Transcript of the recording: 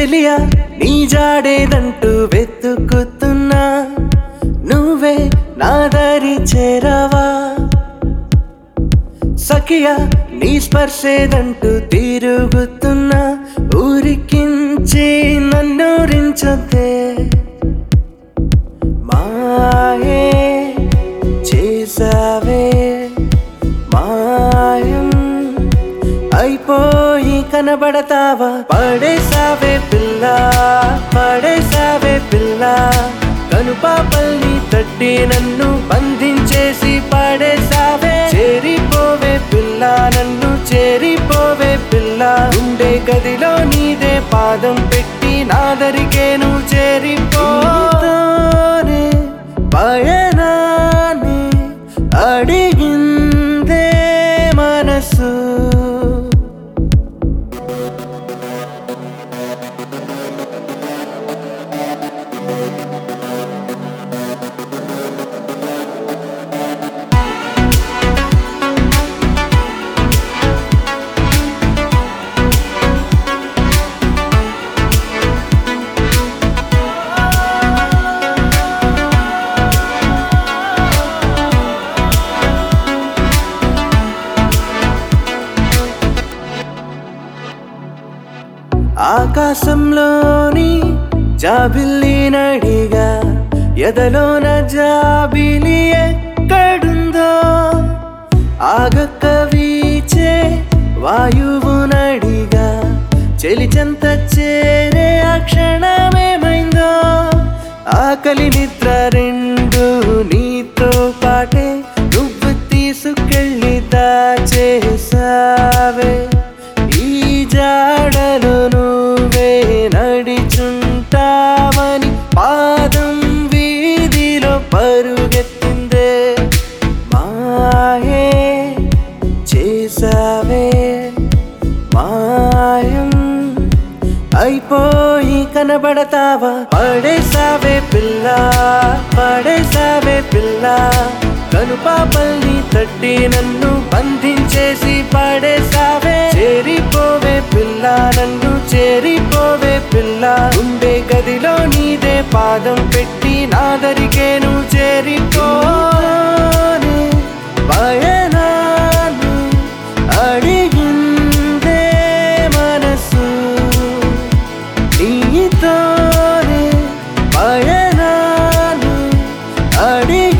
చెలియా నీ జాడేదంటూ వెతుకుతున్నా నువ్వే నా దారి చేరావా సఖియా నీ స్పర్శేదంటూ తిరుగుతున్నా ఊరికించి నన్నూరించొద్దే మాయే చేసావే మాయం అయిపోయి కనబడతావా పడేసావే పిల్ల పడేసావే పిల్ల కనుపాపల్ని తట్టి నన్ను బంధించేసి పడేసావే చేరిపోవే పిల్ల నన్ను చేరిపోవే పిల్ల ఉండే గదిలో నీదే పాదం పెట్టి నాదరికేను చేరిపోనే పయనాన్ని అడిగిందే మనసు ఆకాశంలోని జాబిల్లి నడిగా ఎదలోన జాబిలి ఎక్కడుందో ఆగక్క వీచే వాయువు నడిగా చెలిచంత చేరే ఆ క్షణమేమైందో ఆకలి నిద్ర రెండు నీతో పాటే నువ్వు తీసుకెళ్ళి దాచేసావే ఈ జాడలు నువ్వే నడిచుంటావని పాదం వీధిలో పరుగెత్తిందే మాయే చేసావే మాయం అయిపోయి కనబడతావా పడేసావే పిల్ల పడేసావే పిల్ల కనుపాపల్ని తట్టి నన్ను బంధించేసి పడేసావే చేరిపోవే పిల్ల నన్ను చేరిపోవే పిల్ల ఉండే గదిలో నీదే పాదం పెట్టి నాదరికేను చేరిపోనే పయనాన్ని అడిగిందే మనసు నీతోనే పయనాన్ని అడిగి